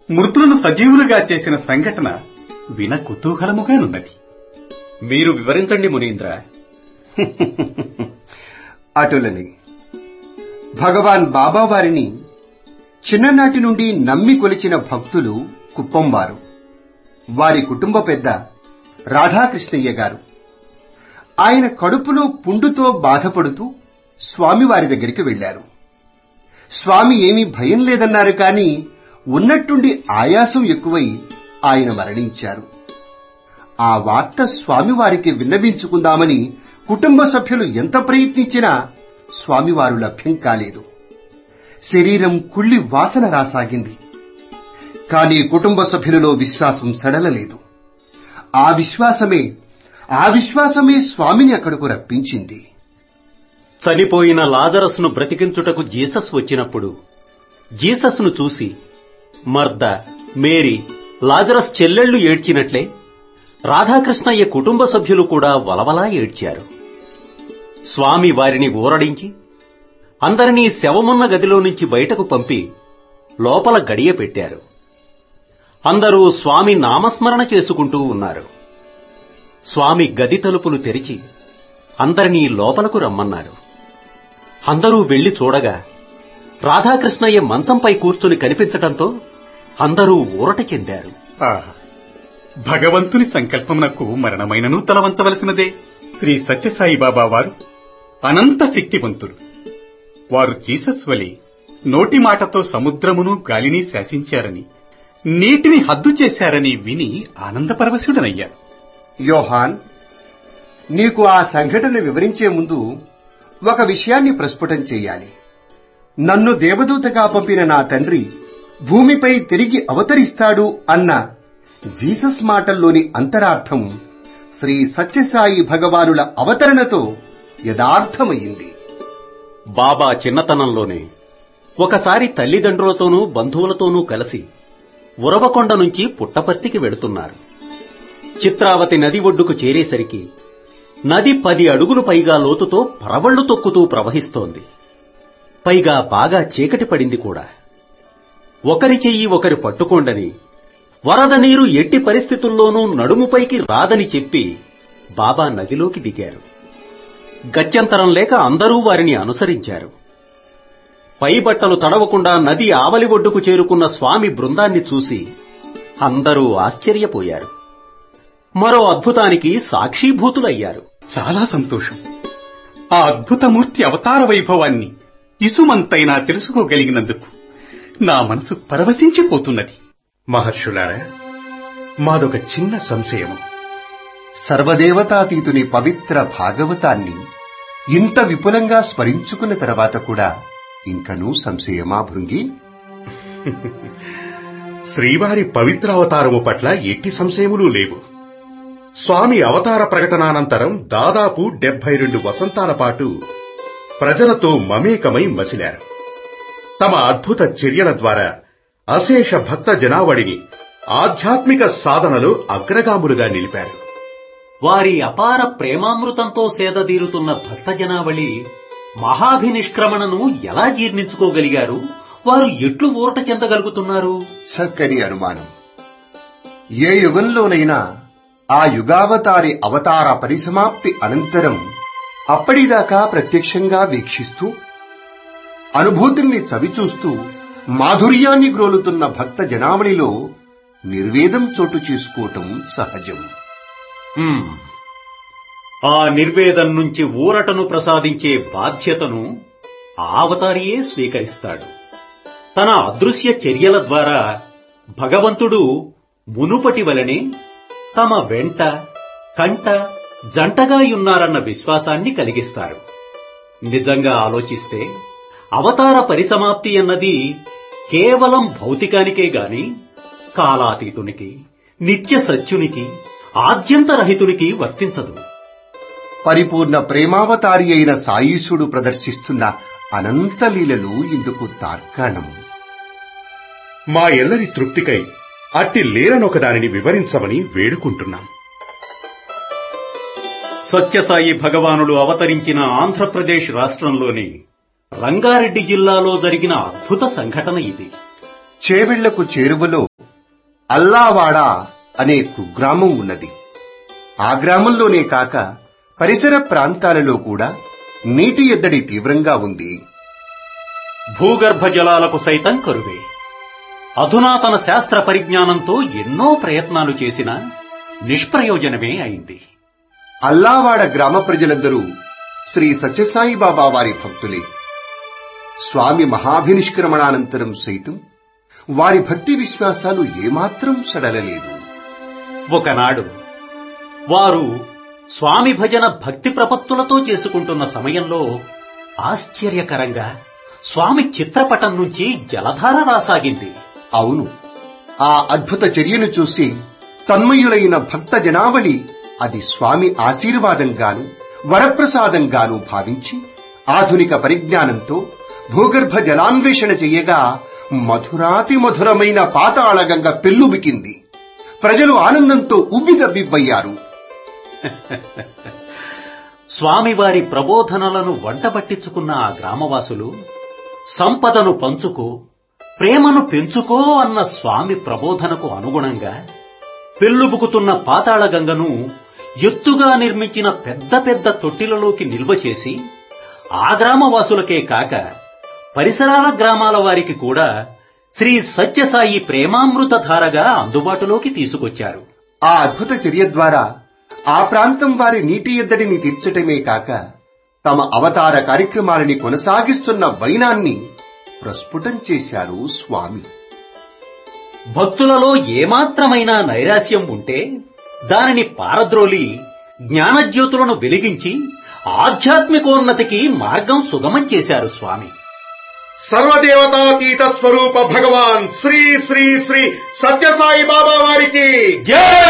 మృతులను సజీవులుగా చేసిన సంఘటన విన కుతూహలముగానున్నది మీరు వివరించండి మునీంద్ర అటులని భగవాన్ బాబా వారిని చిన్ననాటి నుండి నమ్మి కొలిచిన భక్తులు కుప్పంవారు వారి కుటుంబ పెద్ద రాధాకృష్ణయ్య గారు ఆయన కడుపులో పుండుతో బాధపడుతూ స్వామివారి దగ్గరికి వెళ్లారు స్వామి ఏమీ భయం లేదన్నారు కాని ఉన్నట్టుండి ఆయాసం ఎక్కువై ఆయన మరణించారు ఆ వార్త స్వామివారికి విన్నవించుకుందామని కుటుంబ సభ్యులు ఎంత ప్రయత్నించినా స్వామివారు లభ్యం కాలేదు శరీరం కుళ్ళి వాసన రాసాగింది కానీ కుటుంబ సభ్యులలో విశ్వాసం సడలలేదు ఆ విశ్వాసమే ఆ విశ్వాసమే స్వామిని అక్కడకు రప్పించింది చనిపోయిన లాజరస్ను బ్రతికించుటకు జీసస్ వచ్చినప్పుడు జీసస్ను చూసి మర్ద మేరీ లాజరస్ చెల్లెళ్లు ఏడ్చినట్లే రాధాకృష్ణయ్య కుటుంబ సభ్యులు కూడా వలవలా ఏడ్చారు స్వామి వారిని ఊరడించి అందరినీ శవమున్న గదిలో నుంచి బయటకు పంపి లోపల గడియ పెట్టారు అందరూ స్వామి నామస్మరణ చేసుకుంటూ ఉన్నారు స్వామి గది తలుపులు తెరిచి అందరినీ లోపలకు రమ్మన్నారు అందరూ వెళ్లి చూడగా రాధాకృష్ణయ్య మంచంపై కూర్చుని కనిపించటంతో అందరూ ఊరట చెందారు ఆహా భగవంతుని సంకల్పమునకు మరణమైనను తలవంచవలసినదే శ్రీ సత్యసాయి బాబా వారు అనంత శక్తివంతులు వారు జీసస్ వలె నోటి మాటతో సముద్రమును గాలిని శాసించారని నీటిని హద్దు చేశారని విని ఆనందపరవశుడనయ్యారు యోహాన్ నీకు ఆ సంఘటన వివరించే ముందు ఒక విషయాన్ని ప్రస్ఫుటం చేయాలి నన్ను దేవదూతగా పంపిన నా తండ్రి భూమిపై తిరిగి అవతరిస్తాడు అన్న జీసస్ మాటల్లోని అంతరార్థం శ్రీ సత్యసాయి భగవానుల అవతరణతో యథార్థమయ్యింది బాబా చిన్నతనంలోనే ఒకసారి తల్లిదండ్రులతోనూ బంధువులతోనూ కలిసి ఉరవకొండ నుంచి పుట్టపర్తికి వెళుతున్నారు చిత్రావతి నది ఒడ్డుకు చేరేసరికి నది పది అడుగులు పైగా లోతుతో పరవళ్లు తొక్కుతూ ప్రవహిస్తోంది పైగా బాగా చీకటి పడింది కూడా ఒకరి చెయ్యి ఒకరి పట్టుకోండని వరద నీరు ఎట్టి పరిస్థితుల్లోనూ నడుముపైకి రాదని చెప్పి బాబా నదిలోకి దిగారు గత్యంతరం లేక అందరూ వారిని అనుసరించారు పై బట్టలు తడవకుండా నది ఆవలి ఒడ్డుకు చేరుకున్న స్వామి బృందాన్ని చూసి అందరూ ఆశ్చర్యపోయారు మరో అద్భుతానికి సాక్షీభూతులయ్యారు చాలా సంతోషం ఆ అద్భుతమూర్తి అవతార వైభవాన్ని ఇసుమంతైనా తెలుసుకోగలిగినందుకు నా మనసు పరవశించిపోతున్నది మహర్షులారా మాదొక చిన్న సంశయం సర్వదేవతాతీతుని పవిత్ర భాగవతాన్ని ఇంత విపులంగా స్మరించుకున్న తర్వాత కూడా ఇంకనూ సంశయమా భృంగి శ్రీవారి పవిత్ర అవతారము పట్ల ఎట్టి సంశయములు లేవు స్వామి అవతార ప్రకటనానంతరం దాదాపు డెబ్బై రెండు వసంతాల పాటు ప్రజలతో మమేకమై మసిలారు తమ అద్భుత చర్యల ద్వారా అశేష భక్త జనావళిని ఆధ్యాత్మిక సాధనలో అగ్రగాములుగా నిలిపారు వారి అపార ప్రేమామృతంతో సేదదీరుతున్న భక్త జనావళి మహాభినిష్క్రమణను ఎలా జీర్ణించుకోగలిగారు వారు ఎట్లు ఊరట చెందగలుగుతున్నారు చక్కని అనుమానం ఏ యుగంలోనైనా ఆ యుగావతారి అవతార పరిసమాప్తి అనంతరం అప్పటిదాకా ప్రత్యక్షంగా వీక్షిస్తూ అనుభూతుల్ని చవిచూస్తూ మాధుర్యాన్ని గ్రోలుతున్న భక్త జనావళిలో నిర్వేదం చోటు చేసుకోవటం సహజం హ్మ్. ఆ నిర్వేదం నుంచి ఊరటను ప్రసాదించే బాధ్యతను ఆ అవతారియే స్వీకరిస్తాడు తన అదృశ్య చర్యల ద్వారా భగవంతుడు మునుపటి వలనే తమ వెంట కంట జంటగా ఉన్నారన్న విశ్వాసాన్ని కలిగిస్తారు నిజంగా ఆలోచిస్తే అవతార పరిసమాప్తి అన్నది కేవలం భౌతికానికే గాని కాలాతీతునికి నిత్య సత్యునికి ఆద్యంతరహితునికి వర్తించదు పరిపూర్ణ ప్రేమావతారి అయిన సాయీశుడు ప్రదర్శిస్తున్న అనంత లీలలు ఇందుకు తార్కాణం మా ఎల్లరి తృప్తికై అట్టి లీలనొకదానిని వివరించమని వేడుకుంటున్నాం సత్యసాయి భగవానుడు అవతరించిన ఆంధ్రప్రదేశ్ రాష్ట్రంలోని రంగారెడ్డి జిల్లాలో జరిగిన అద్భుత సంఘటన ఇది చేవెళ్లకు చేరువలో అల్లావాడ అనే కుగ్రామం ఉన్నది ఆ గ్రామంలోనే కాక పరిసర ప్రాంతాలలో కూడా నీటి ఎద్దడి తీవ్రంగా ఉంది భూగర్భ జలాలకు సైతం కరువే అధునాతన శాస్త్ర పరిజ్ఞానంతో ఎన్నో ప్రయత్నాలు చేసినా నిష్ప్రయోజనమే అయింది అల్లావాడ గ్రామ ప్రజలందరూ శ్రీ సత్యసాయి బాబా వారి భక్తులే స్వామి మహాభినిష్క్రమణానంతరం సైతం వారి భక్తి విశ్వాసాలు ఏమాత్రం సడలలేదు ఒకనాడు వారు స్వామి భజన భక్తి ప్రపత్తులతో చేసుకుంటున్న సమయంలో ఆశ్చర్యకరంగా స్వామి చిత్రపటం నుంచి జలధార రాసాగింది అవును ఆ అద్భుత చర్యను చూసి తన్మయులైన భక్త జనావళి అది స్వామి ఆశీర్వాదంగాను వరప్రసాదంగాను భావించి ఆధునిక పరిజ్ఞానంతో భూగర్భ జలాన్వేషణ చెయ్యగా మధురాతి మధురమైన పాతాళగంగ పెల్లుబికింది ప్రజలు ఆనందంతో ఉబ్బిదబ్బిబ్బయ్యారు స్వామివారి ప్రబోధనలను వంటబట్టించుకున్న ఆ గ్రామవాసులు సంపదను పంచుకో ప్రేమను పెంచుకో అన్న స్వామి ప్రబోధనకు అనుగుణంగా పెల్లుబుకుతున్న పాతాళగంగను ఎత్తుగా నిర్మించిన పెద్ద పెద్ద తొట్టిలలోకి నిల్వ చేసి ఆ గ్రామవాసులకే కాక పరిసరాల గ్రామాల వారికి కూడా శ్రీ సత్యసాయి ప్రేమామృత ధారగా అందుబాటులోకి తీసుకొచ్చారు ఆ అద్భుత చర్య ద్వారా ఆ ప్రాంతం వారి నీటి ఎద్దడిని తీర్చటమే కాక తమ అవతార కార్యక్రమాలని కొనసాగిస్తున్న వైనాన్ని ప్రస్ఫుటం చేశారు స్వామి భక్తులలో ఏమాత్రమైన నైరాశ్యం ఉంటే దానిని పారద్రోలి జ్ఞానజ్యోతులను వెలిగించి ఆధ్యాత్మికోన్నతికి మార్గం సుగమం చేశారు స్వామి సర్వదేవతాతీత స్వరూప భగవాన్ శ్రీ శ్రీ శ్రీ సత్యసాయి బాబా వారికి జై